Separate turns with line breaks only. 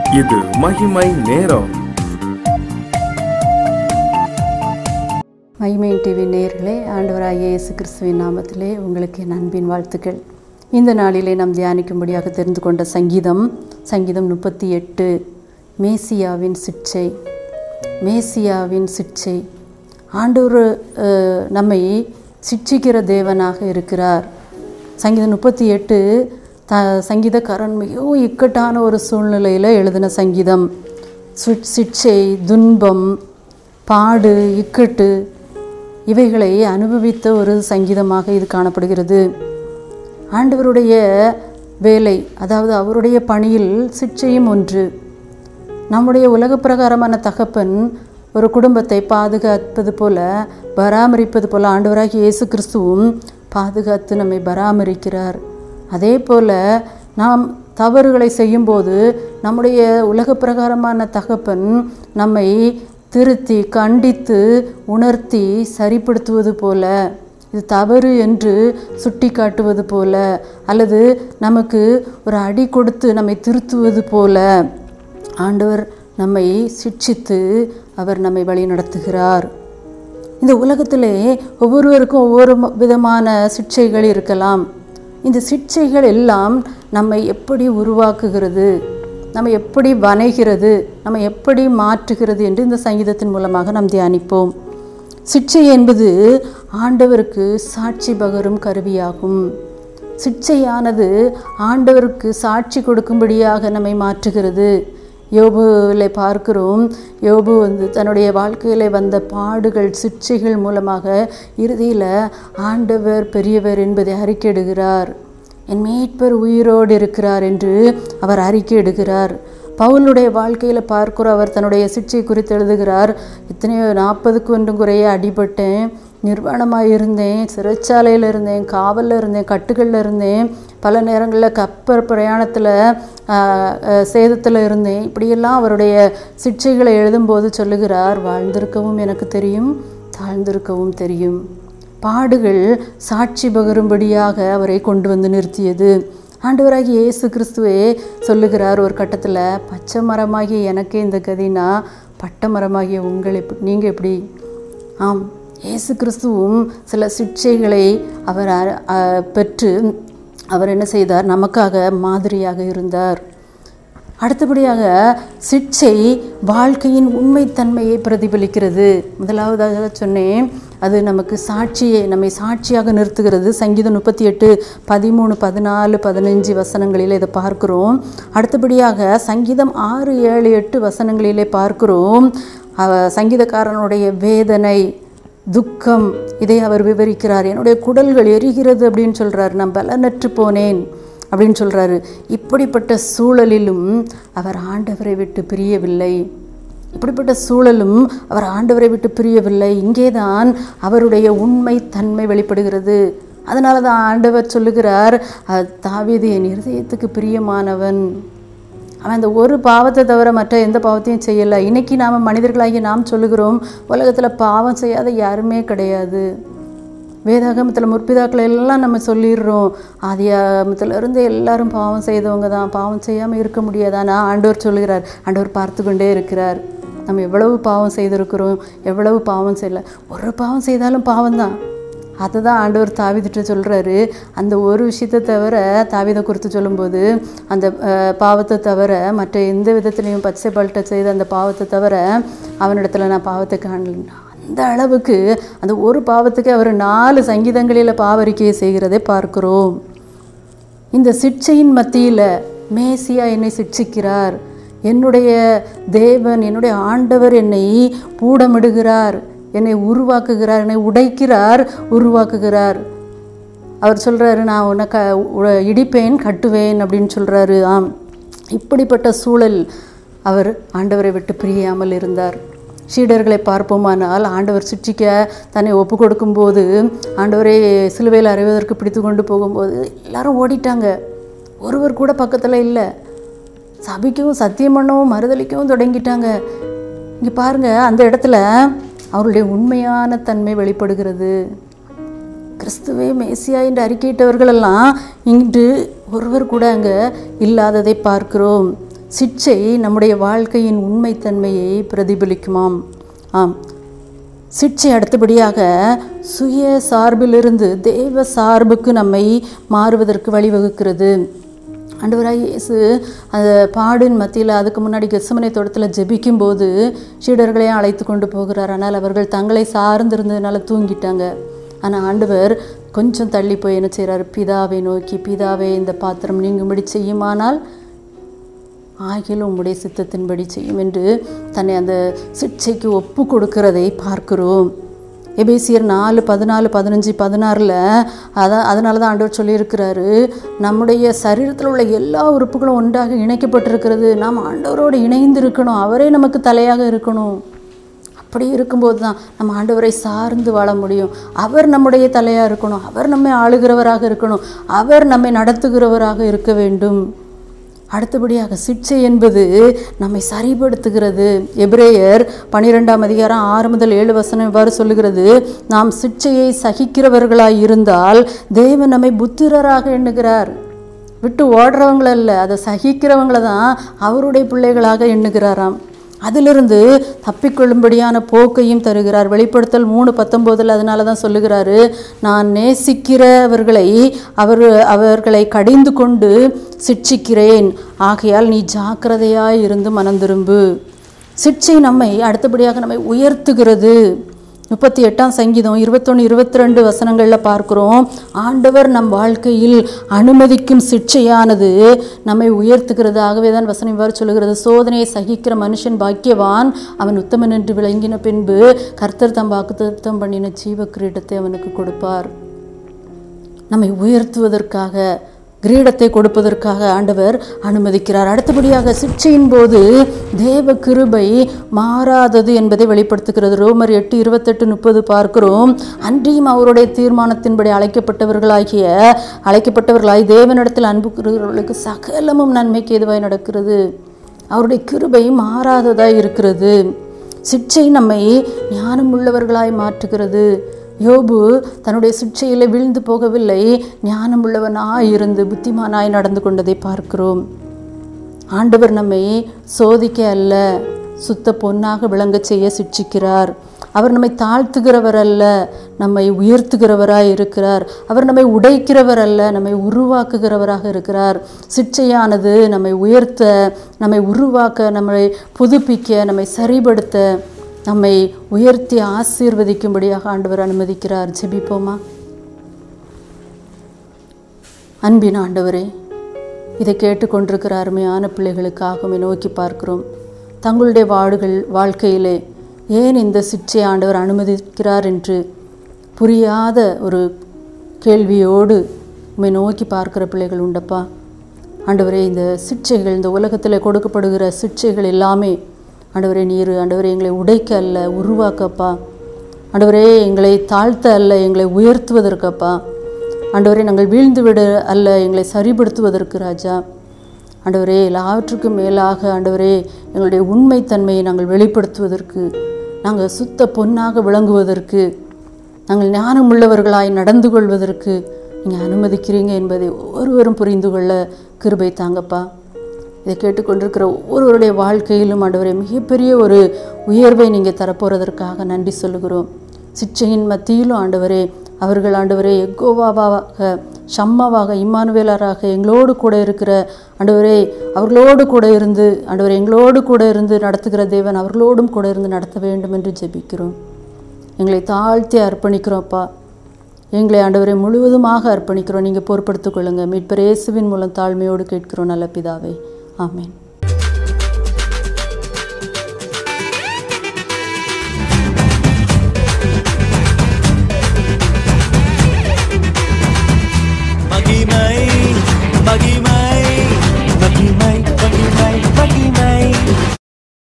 இது மகிமை நேரம்
மகிமையின் டிவி நேயர்களே ஆண்டவராகிய இயேசு கிறிஸ்துவின் நாமத்திலே உங்களுக்கு என் அன்பின் வாழ்த்துக்கள் இந்த நாளிலே நாம் தியானிக்கும்படியாக தெரிந்து கொண்ட சங்கீதம் சங்கீதம் முப்பத்தி எட்டு மேசியாவின் சிற்சை மேசியாவின் சிற்சை ஆண்டவர் அஹ், நம்மை சிட்சிக்கிற தேவனாக இருக்கிறார் சங்கீதம் முப்பத்தி எட்டு த சங்கீதக்காரன் மிகவும் இக்கட்டான ஒரு சூழ்நிலையில் எழுதின சங்கீதம் சுட் சிட்சை துன்பம் பாடு இக்கட்டு இவைகளை அனுபவித்த ஒரு சங்கீதமாக இது காணப்படுகிறது ஆண்டவருடைய வேலை அதாவது அவருடைய பணியில் சிற்சையும் ஒன்று நம்முடைய உலக பிரகாரமான தகப்பன் ஒரு குடும்பத்தை பாதுகாப்பது போல பராமரிப்பது போல ஆண்டவராகிய இயேசு கிறிஸ்துவும் பாதுகாத்து நம்மை பராமரிக்கிறார் அதே போல நாம் தவறுகளை செய்யும்போது நம்முடைய உலக பிரகாரமான தகப்பன் நம்மை திருத்தி கண்டித்து உணர்த்தி சரிப்படுத்துவது போல இது தவறு என்று சுட்டி காட்டுவது போல அல்லது நமக்கு ஒரு அடி கொடுத்து நம்மை திருத்துவது போல ஆண்டவர் நம்மை சிட்சித்து அவர் நம்மை வழி நடத்துகிறார் இந்த உலகத்திலே ஒவ்வொருவருக்கும் ஒவ்வொரு ம- விதமான சிட்சைகள் இருக்கலாம் இந்த சிட்சைகள் எல்லாம் நம்மை எப்படி உருவாக்குகிறது நம்ம எப்படி வனைகிறது நம்ம எப்படி மாற்றுகிறது என்று இந்த சங்கீதத்தின் மூலமாக நாம் தியானிப்போம் சிட்சை என்பது ஆண்டவருக்கு சாட்சி பகரும் கருவியாகும் சிட்சையானது ஆண்டவருக்கு சாட்சி கொடுக்கும்படியாக நம்மை மாற்றுகிறது யோபுவில் பார்க்கிறோம் யோபு வந்து தன்னுடைய வாழ்க்கையில் வந்த பாடுகள் சிட்சைகள் மூலமாக இறுதியில் ஆண்டவர் பெரியவர் என்பதை அறிக்கையிடுகிறார் என் மீட்பர் உயிரோடு இருக்கிறார் என்று அவர் அறிக்கையிடுகிறார் பவுலுடைய வாழ்க்கையில் பார்க்கிறோம் அவர் தன்னுடைய சிட்சை குறித்து எழுதுகிறார் எத்தனையோ நாற்பதுக்கு ஒன்றும் குறைய அடிபட்டேன் நிர்வாணமாக இருந்தேன் சிறைச்சாலையில் இருந்தேன் காவலில் இருந்தேன் கட்டுகளில் இருந்தேன் பல நேரங்களில் கப்பல் பிரயாணத்தில் சேதத்தில் இருந்தேன் இப்படியெல்லாம் அவருடைய சிட்சைகளை எழுதும்போது சொல்லுகிறார் வாழ்ந்திருக்கவும் எனக்கு தெரியும் தாழ்ந்திருக்கவும் தெரியும் பாடுகள் சாட்சி பகரும்படியாக அவரை கொண்டு வந்து நிறுத்தியது ஆண்டவராகிய இயேசு கிறிஸ்துவே சொல்லுகிறார் ஒரு கட்டத்தில் பச்சை மரமாகிய எனக்கே இந்த கதினா பட்ட மரமாகிய உங்கள் எப்படி நீங்கள் எப்படி ஆம் இயேசு கிறிஸ்துவும் சில சிக்ஷைகளை அவர் அ- அ- பெற்று அவர் என்ன செய்தார் நமக்காக மாதிரியாக இருந்தார் அடுத்தபடியாக சிட்சை வாழ்க்கையின் உண்மைத்தன்மையை பிரதிபலிக்கிறது முதலாவதாக சொன்னேன் அது நமக்கு சாட்சியை நம்மை சாட்சியாக நிறுத்துகிறது சங்கீதம் முப்பத்தி எட்டு பதிமூணு பதினாலு பதினஞ்சு வசனங்களில் இதை பார்க்கிறோம் அடுத்தபடியாக சங்கீதம் ஆறு ஏழு எட்டு வசனங்களிலே பார்க்கிறோம் அவ- சங்கீதக்காரனுடைய வேதனை துக்கம் இதை அவர் விவரிக்கிறார் என்னுடைய குடல்கள் எரிகிறது அப்படின்னு சொல்றார் நான் பலனற்று போனேன் அப்படின்னு சொல்றாரு இப்படிப்பட்ட சூழலிலும் அவர் ஆண்டவரை விட்டு பிரியவில்லை இப்படிப்பட்ட சூழலும் அவர் ஆண்டவரை விட்டு பிரியவில்லை இங்கேதான் அவருடைய உண்மை தன்மை வெளிப்படுகிறது அதனால தான் ஆண்டவர் சொல்லுகிறார் "அஹ், தாவீது என் இருதயத்துக்கு பிரியமானவன் அவன் அந்த ஒரு பாவத்தை தவிர மற்ற எந்த பாவத்தையும் செய்யலை இன்னைக்கு நாம் மனிதர்களாகி நாம் சொல்லுகிறோம் உலகத்தில் பாவம் செய்யாத யாருமே கிடையாது வேதாகமத்தில் முற்பிதாக்களை எல்லாம் நம்ம சொல்லிடுறோம் ஆதியாகமத்துல இருந்து எல்லாரும் பாவம் செய்தவங்க தான் பாவம் செய்யாமல் இருக்க முடியாதானா ஆண்டவர் சொல்லுகிறார் ஆண்டவர் பார்த்து கொண்டே இருக்கிறார் நம்ம எவ்வளவு பாவம் செய்திருக்கிறோம் எவ்வளவு பாவம் செய்யல ஒரு பாவம் செய்தாலும் பாவம் தான் அதை தான் ஆண்டவர் தாவிதிட்ட சொல்கிறாரு அந்த ஒரு விஷயத்தை தவிர தாவிதை குறித்து சொல்லும்போது அந்த அஹ், பாவத்தை தவிர மற்ற எந்த விதத்துலையும் பச்சை பல்ட்ட செய்த அந்த பாவத்தை தவிர அவனிடத்துல நான் பாவத்தை காணல அந்த அளவுக்கு அந்த ஒரு பாவத்துக்கு அவர் நாலு சங்கீதங்களில் பாவரிக்கையை செய்கிறதை பார்க்கிறோம் இந்த சிட்சையின் மத்தியில் மேசியா என்னை சிட்சிக்கிறார் என்னுடைய தேவன் என்னுடைய ஆண்டவர் என்னை பூடமிடுகிறார் என்னை உருவாக்குகிறார் என்னை உடைக்கிறார் உருவாக்குகிறார் அவர் சொல்கிறாரு நான் உன்னை க உ- இடிப்பேன் கட்டுவேன் அப்படின்னு சொல்கிறாரு ஆம் இப்படிப்பட்ட சூழல் அவர் ஆண்டவரை விட்டு பிரியாமல் இருந்தார் சீடர்களை பார்ப்போமானால் ஆண்டவர் சிற்றிக்க தன்னை ஒப்பு கொடுக்கும்போது ஆண்டவரை சிலுவையில் அறைவதற்கு பிடித்து கொண்டு போகும்போது எல்லாரும் ஓடிட்டாங்க ஒருவர் கூட பக்கத்தில் இல்லை சபிக்கவும் சத்தியம் பண்ணவும் மறுதளிக்கவும் தொடங்கிட்டாங்க இங்கே பாருங்கள் அந்த இடத்துல அவருடைய உண்மையான தன்மை வெளிப்படுகிறது கிறிஸ்துவே மேசியா என்று அறிக்கையிட்டவர்களெல்லாம் இன்று ஒருவர் கூட அங்கே இல்லாததை பார்க்கிறோம் சிட்சை நம்முடைய வாழ்க்கையின் உண்மைத்தன்மையை பிரதிபலிக்குமாம் ஆம் சிட்சை அடுத்தபடியாக சுய சார்பிலிருந்து தேவ சார்புக்கு நம்மை மாறுவதற்கு வழிவகுக்கிறது ஆண்டவராய் இயேசு அந்த பாடின் மத்தியில் அதுக்கு முன்னாடி கெசமனை தோட்டத்தில் ஜெபிக்கும்போது சீடர்களையும் அழைத்து கொண்டு போகிறார் ஆனால் அவர்கள் தங்களை சார்ந்திருந்ததுனால தூங்கிட்டாங்க ஆனால் ஆண்டவர் கொஞ்சம் தள்ளி போய் என்ன செய்கிறார் பிதாவை நோக்கி பிதாவே இந்த பாத்திரம் நீங்கும்படி செய்யுமானால் ஆகிலும் உம்முடைய சித்தத்தின்படி செய்யும் என்று தன்னை அந்த சிக்ஷைக்கு ஒப்பு கொடுக்கிறதை பார்க்கிறோம் எபேசியர் நாலு பதினாலு பதினஞ்சு பதினாறில் அதான் அதனால தான் ஆண்டவர் சொல்லியிருக்கிறாரு நம்முடைய சரீரத்தில் உள்ள எல்லா உறுப்புகளும் ஒன்றாக இணைக்கப்பட்டிருக்கிறது நாம் ஆண்டவரோடு இணைந்து இருக்கணும் அவரே நமக்கு தலையாக இருக்கணும் அப்படி இருக்கும்போது தான் நம்ம ஆண்டவரை சார்ந்து வாழ முடியும் அவர் நம்முடைய தலையாக இருக்கணும் அவர் நம்மை ஆளுகிறவராக இருக்கணும் அவர் நம்மை நடத்துகிறவராக இருக்க வேண்டும் அடுத்தபடியாக சிட்சை என்பது நம்மை சரிப்படுத்துகிறது எபிரேயர் பனிரெண்டாம் அதிகாரம் ஆறு முதல் ஏழு வசனம் இவ்வாறு சொல்லுகிறது நாம் சிட்சையை சகிக்கிறவர்களாய் இருந்தால் தேவன் நம்மை புத்திரராக எண்ணுகிறார் விட்டு ஓடுறவங்கள அதை சகிக்கிறவங்கள தான் அவருடைய பிள்ளைகளாக எண்ணுகிறாராம் அதிலிருந்து தப்பிக்கொள்ளும்படியான போக்கையும் தருகிறார் வெளிப்படுத்தல் மூணு பத்தொம்போதில் அதனால தான் சொல்லுகிறாரு நான் நேசிக்கிறவர்களை அவர் அவர்களை கடிந்து கொண்டு சிட்சிக்கிறேன் ஆகையால் நீ ஜாக்கிரதையாய் இருந்து மனம் திரும்பு சிட்சை நம்மை அடுத்தபடியாக நம்மை உயர்த்துகிறது முப்பத்தி எட்டாம் சங்கீதம் இருபத்தொன்று இருபத்தி ரெண்டு வசனங்களில் பார்க்குறோம் ஆண்டவர் நம் வாழ்க்கையில் அனுமதிக்கும் சிட்சையானது நம்மை உயர்த்துகிறது ஆகவே தான் வசனம் இவ்வாறு சொல்லுகிறது சோதனையை சகிக்கிற மனுஷன் பாக்கியவான் அவன் உத்தமன் என்று விளங்கின பின்பு கர்த்தர் தம் வாக்குத்தத்தம் பண்ணின ஜீவ கிரீடத்தை அவனுக்கு கொடுப்பார் நம்மை உயர்த்துவதற்காக கிரீடத்தை கொடுப்பதற்காக ஆண்டவர் அனுமதிக்கிறார் அடுத்தபடியாக சிக்ஷையின் போது தேவ கிருபை மாறாதது என்பதை வெளிப்படுத்துகிறது ரோமர் எட்டு இருபத்தெட்டு முப்பது பார்க்கிறோம் அன்றியும் அவருடைய தீர்மானத்தின்படி அழைக்கப்பட்டவர்களாகிய அழைக்கப்பட்டவர்களாய் தேவனிடத்தில் அன்பு கூறுகிறவர்களுக்கு சகலமும் நன்மைக்கு எதுவாய் நடக்கிறது அவருடைய கிருபை மாறாததாய் இருக்கிறது சிக்ஷை நம்மை ஞானம் உள்ளவர்களாய் மாற்றுகிறது யோபு தன்னுடைய சிக்ஷையிலே வீழ்ந்து போகவில்லை ஞானம் உள்ளவனாய் இருந்து புத்திமானாய் நடந்து கொண்டதை பார்க்கிறோம் ஆண்டவர் நம்மை சோதிக்க அல்ல சுத்த பொன்னாக விளங்கச் செய்ய சிட்சிக்கிறார் அவர் நம்மை தாழ்த்துகிறவர் அல்ல நம்மை உயர்த்துகிறவராய் இருக்கிறார் அவர் நம்மை உடைக்கிறவர் அல்ல நம்மை உருவாக்குகிறவராக இருக்கிறார் சிட்சையானது நம்மை உயர்த்த நம்மை உருவாக்க நம்மை புதுப்பிக்க நம்மை சரிபடுத்த நம்மை உயர்த்தி ஆசீர்வதிக்கும்படியாக ஆண்டவர் அனுமதிக்கிறார் ஜெபிப்போமா அன்பின் ஆண்டவரே இதை கேட்டுக்கொண்டிருக்கிற அருமையான பிள்ளைகளுக்காக உம்மை நோக்கி பார்க்கிறோம் தங்களுடைய வாடுகள் வாழ்க்கையிலே ஏன் இந்த சிற்றை ஆண்டவர் அனுமதிக்கிறார் என்று புரியாத ஒரு கேள்வியோடு உம்மை நோக்கி பார்க்கிற பிள்ளைகள் உண்டப்பா ஆண்டவரே இந்த சிற்சைகள் இந்த உலகத்தில் கொடுக்கப்படுகிற சிற்சைகள் எல்லாமே ஆண்டவரே நீர் ஆண்டவரே எங்களை உடைக்க அல்ல உருவாக்கப்பா ஆண்டவரே எங்களை தாழ்த்த அல்ல எங்களை உயர்த்துவதற்கப்பா ஆண்டவரே நாங்கள் வீழ்ந்து விட அல்ல எங்களை சரிப்படுத்துவதற்கு ராஜா ஆண்டவரே எல்லாவற்றுக்கும் மேலாக ஆண்டவரே எங்களுடைய உண்மைத்தன்மையை நாங்கள் வெளிப்படுத்துவதற்கு நாங்கள் சுத்த பொன்னாக விளங்குவதற்கு நாங்கள் ஞானம் உள்ளவர்களாய் நடந்து கொள்வதற்கு நீங்கள் அனுமதிக்கிறீங்க என்பதை ஒவ்வொருவரும் புரிந்து கொள்ள கிருபை தாங்கப்பா இதை கேட்டுக்கொண்டிருக்கிற ஒவ்வொருவருடைய வாழ்க்கையிலும் ஆண்டவரே மிகப்பெரிய ஒரு உயர்வை நீங்கள் தரப்போகிறதற்காக நன்றி சொல்லுகிறோம் சிற்சையின் மத்தியிலும் ஆண்டவரே அவர்கள் ஆண்டவரே எக்கோவாவாக ஷம்மாவாக இம்மானுவேலராக எங்களோடு கூட இருக்கிற ஆண்டவரே அவர்களோடு கூட இருந்து ஆண்டவரே எங்களோடு கூட இருந்து நடத்துகிற தேவன் அவர்களோடும் கூட இருந்து நடத்த வேண்டும் என்று ஜெபிக்கிறோம் எங்களை தாழ்த்தி அர்ப்பணிக்கிறோம்ப்பா எங்களை ஆண்டவரை முழுவதுமாக அர்ப்பணிக்கிறோம் நீங்கள் பொறுப்படுத்திக் கொள்ளுங்கள் மீட்பர் இயேசுவின் மூலம் தாழ்மையோடு கேட்கிறோம் நல்ல பிதாவே ஆமென்